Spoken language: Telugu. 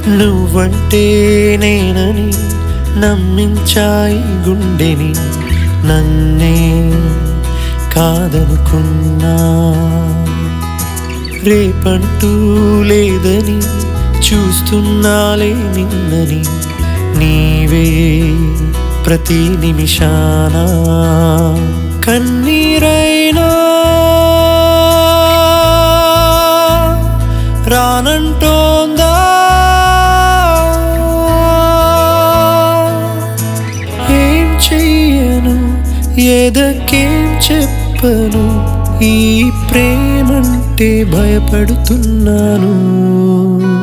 నువ్వంటే నేనని నమ్మించాయి గుండెని నన్నే కాదనుకున్నా రేపంటూ లేదని చూస్తున్నాలే నిన్నని నీవే ప్రతి నిమిషాన కన్నీరైనా రానంటోందా ఏం చెయ్యను ఎదకేం చెప్పను ఈ ప్రేమంటే భయపడుతున్నాను